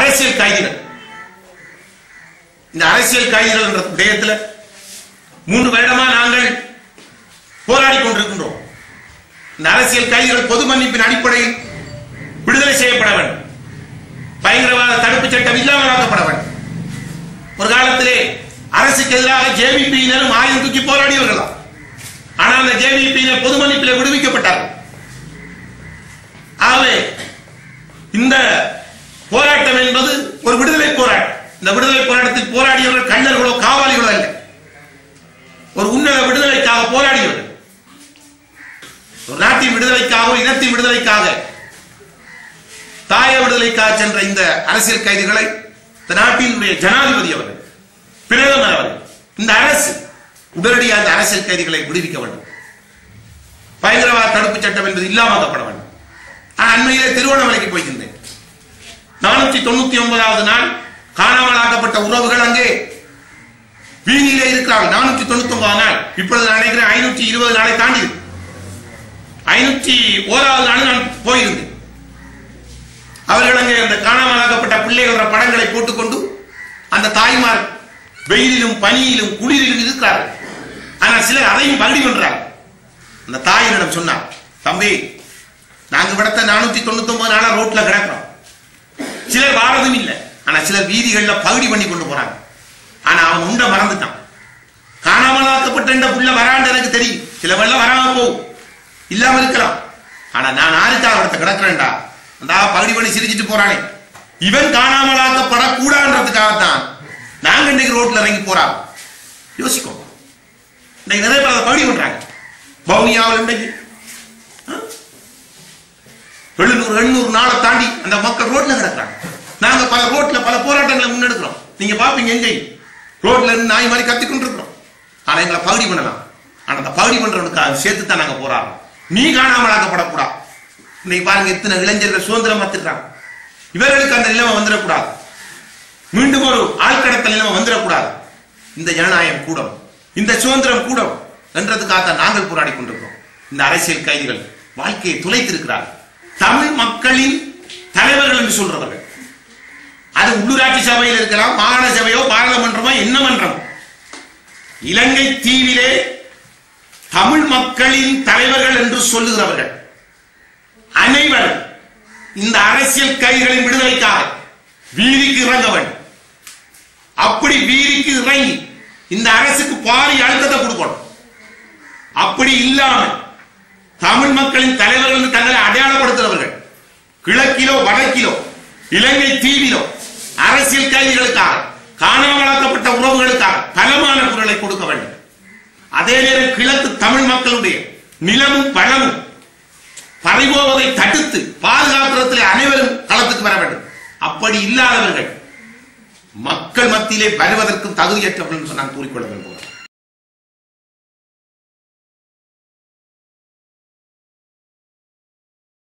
அரசியல் கைதிகள் இந்த அரசியல் கைதிகள் என்ற விடயத்துல மூன்று வருடமா நாங்கள் போராடி கொண்டிருக்கின்றோம் இந்த அரசியல் கைதிகள் பொது மன்னிப்பின் அடிப்படையில் விடுதலை செய்யப்பட வேண்டும் பயங்கரவாத தடுப்பு சட்டம் இல்லாமலாக்கப்பட வேண்டும் ஒரு காலத்திலே அரசுக்கு எதிராக ஜேவிபியினரும் ஆயுதம் தூக்கி போராடியவர்களா ஆனால் அந்த ஜேவிபியினர் பொது மன்னிப்பில் விடுவிக்கப்பட்டார்கள் ஆகவே இந்த போராட்டம் என்பது ஒரு விடுதலை போராட்டம் இந்த விடுதலை போராட்டத்தில் போராடியவர்கள் கண்ணர்களோ காவாலிகளோ அல்ல ஒரு உன்னத விடுதலைக்காக போராடியவர்கள் ஒரு நாட்டின் விடுதலைக்காக இனத்தின் விடுதலைக்காக தாய விடுதலைக்காக சென்ற இந்த அரசியல் கைதிகளை இந்த நாட்டினுடைய ஜனாதிபதி அவர்கள் பிரதமர் அவர்கள் இந்த அரசு உடனடியாக அந்த அரசியல் கைதிகளை விடுவிக்க வேண்டும் பயங்கரவாத தடுப்பு சட்டம் என்பது இல்லாமக்கப்பட வேண்டும் நான் அண்மையிலே திருவண்ணாமலைக்கு போயிருந்தேன் நானூற்றி தொண்ணூத்தி ஒன்பதாவது நாள் காணாமலாக்கப்பட்ட உறவுகள் அங்கே வீதியிலே இருக்கிறார்கள் நானூற்றி தொண்ணூத்தி ஒன்பது நாள் இப்பொழுது நான் நினைக்கிறேன் ஐநூற்றி இருபது நாளை தாண்டி இருக்கு. ஐநூற்றி ஓராவது நாள் நான் போயிருந்தேன் அவர்கள் அங்கே அந்த காணாமலாக்கப்பட்ட பிள்ளைகளோட படங்களை போட்டுக்கொண்டு அந்த தாய்மார் வெயிலிலும் பனியிலும் குளிரிலும் இருக்கிறார்கள் ஆனால் சிலர் அதையும் பகுடி பண்றாங்க அந்த தாயினிடம் சொன்னார் தம்பி நாங்க விடத்த நானூத்தி தொண்ணூத்தி ஒன்பது நாளா ரோட்ல கிடக்கிறோம் சிலர் வாரதும் இல்லை ஆனா சிலர் வீதிகள்ல பகுடி பண்ணி கொண்டு போறாங்க ஆனா அவன் உண்ட மறந்துட்டான் காணாமலாக்கப்பட்ட இந்த புள்ள வராண்டு எனக்கு தெரியும் சில வெள்ள வராம போகும் இல்லாம இருக்கலாம் ஆனா நான் ஆறுக்காக இடத்த கிடக்கிறேன்டா அந்த பகுடி பண்ணி சிரிச்சிட்டு போறானே இவன் காணாமலாக்கப்படக்கூடாதுன்றதுக்காகத்தான் நாங்க இன்னைக்கு ரோட்ல இறங்கி போறாங்க யோசிக்கோ இன்னைக்கு நிறைய பேர் அதை பகுடி பண்றாங்க பவுனியாவில் இன்னைக்கு எழுநூறு எண்ணூறு நாளை தாண்டி அந்த மக்கள் ரோட்ல கிடக்குறாங்க நாங்க பல ரோட்ல பல போராட்டங்களை முன்னெடுக்கிறோம் நீங்க பாப்பீங்க எங்கேயும் ரோட்ல இருந்து நாய் மாதிரி கத்தி கொண்டிருக்கிறோம் ஆனா எங்களை பகுடி பண்ணலாம் ஆனா அந்த பகுடி பண்றவனுக்கு சேர்த்து தான் நாங்க போராடுறோம் நீ காணாமலாக்கப்படக்கூடாது இன்னைக்கு பாருங்க இத்தனை இளைஞர்கள் சுதந்திரம் பத்துறாங்க இவர்களுக்கு அந்த நிலைமை வந்துடக்கூடாது மீண்டும் ஒரு ஆழ்கடத்தல் நிலைமை வந்துடக்கூடாது இந்த ஜனநாயகம் கூடும் இந்த சுதந்திரம் கூடும் என்றதுக்காக நாங்கள் போராடி கொண்டிருக்கிறோம் இந்த அரசியல் கைதிகள் வாழ்க்கையை துளைத்திருக்கிறார்கள் தமிழ் மக்களின் தலைவர்கள் என்று சொல்றவர்கள் அது உள்ளூராட்சி சபையில் இருக்கலாம் மாகாண சபையோ பாராளுமன்றமோ என்ன மன்றமோ இலங்கை தீவிலே தமிழ் மக்களின் தலைவர்கள் என்று சொல்லுகிறவர்கள் அனைவரும் இந்த அரசியல் கைதிகளின் விடுதலைக்காக வீதிக்கு இறங்க வேண்டும் அப்படி வீதிக்கு இறங்கி இந்த அரசுக்கு பாரி அழுத்தத்தை கொடுக்கணும் அப்படி இல்லாமல் தமிழ் மக்களின் தலைவர்கள் என்று தங்களை அடையாளப்படுத்துகிறவர்கள் கிழக்கிலோ வடக்கிலோ இலங்கை தீவிலோ அரசியல் கைதிகளுக்காக காணாமலாக்கப்பட்ட உறவுகளுக்காக பலமான குரலை கொடுக்க வேண்டும் அதே நேரம் கிழக்கு தமிழ் மக்களுடைய நிலமும் பழமும் பறிபோவதை தடுத்து பாதுகாக்கிறதில் அனைவரும் களத்துக்கு வர வேண்டும் அப்படி இல்லாதவர்கள் மக்கள் மத்தியிலே வருவதற்கும் தகுதியற்றவர்கள் என்று நான் கூறிக்கொள்ள விரும்புகிறேன்